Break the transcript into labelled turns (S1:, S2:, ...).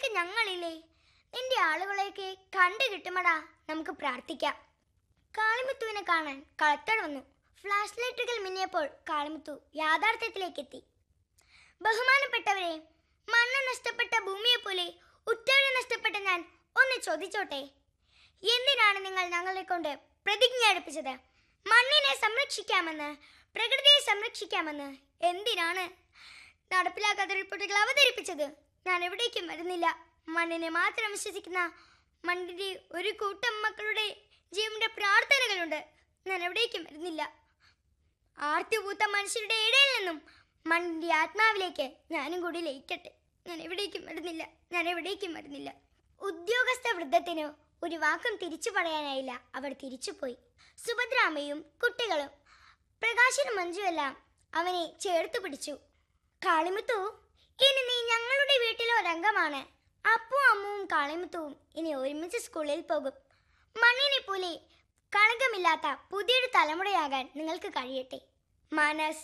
S1: ഞങ്ങളില്ലേ നിന്റെ ആളുകളെയൊക്കെ കണ്ടു കിട്ടുമടാ നമുക്ക് പ്രാർത്ഥിക്കാം കാളിമുത്തുവിനെ കാണാൻ കളക്ടർ വന്നു ഫ്ലാഷ് ലൈറ്റുകൾ മിന്നിയപ്പോൾ കാളിമുത്തു യാഥാർത്ഥ്യത്തിലേക്ക് എത്തി ബഹുമാനപ്പെട്ടവരെ മണ്ണ് നഷ്ടപ്പെട്ട ഭൂമിയെപ്പോലെ ഉറ്റഴ നഷ്ടപ്പെട്ട ഞാൻ ഒന്ന് ചോദിച്ചോട്ടെ എന്തിനാണ് നിങ്ങൾ ഞങ്ങളെ കൊണ്ട് പ്രതിജ്ഞ എടുപ്പിച്ചത് മണ്ണിനെ സംരക്ഷിക്കാമെന്ന് പ്രകൃതിയെ സംരക്ഷിക്കാമെന്ന് എന്തിനാണ് നടപ്പിലാക്കാത്ത റിപ്പോർട്ടുകൾ അവതരിപ്പിച്ചത് ഞാൻ എവിടേക്കും വരുന്നില്ല മണ്ണിനെ മാത്രം വിശ്വസിക്കുന്ന മണ്ണിന്റെ ഒരു കൂട്ടം മക്കളുടെ ജീവന്റെ പ്രാർത്ഥനകളുണ്ട് ഞാൻ എവിടേക്കും വരുന്നില്ല ആർത്തിപൂത്ത മനുഷ്യരുടെ ഇടയിൽ നിന്നും മണ്ണിന്റെ ആത്മാവിലേക്ക് ഞാനും കൂടി ലയിക്കട്ടെ ഞാൻ എവിടേക്കും വരുന്നില്ല ഞാൻ എവിടേക്കും വരുന്നില്ല ഉദ്യോഗസ്ഥ വൃദ്ധത്തിന് ഒരു വാക്കും തിരിച്ചു പറയാനായില്ല അവർ തിരിച്ചുപോയി സുഭദ്രാമയും കുട്ടികളും പ്രകാശനും മഞ്ജുവെല്ലാം അവനെ ചേർത്ത് പിടിച്ചു കാളിമുത്തു ഇനി നീ ഞങ്ങളുടെ വീട്ടിലെ ഒരംഗമാണ് അപ്പും അമ്മുവും കാളിമുത്തുവും ഇനി ഒരുമിച്ച് സ്കൂളിൽ പോകും മണ്ണിനെ പോലെ കളങ്കമില്ലാത്ത പുതിയൊരു തലമുറയാകാൻ നിങ്ങൾക്ക് കഴിയട്ടെ മനസ്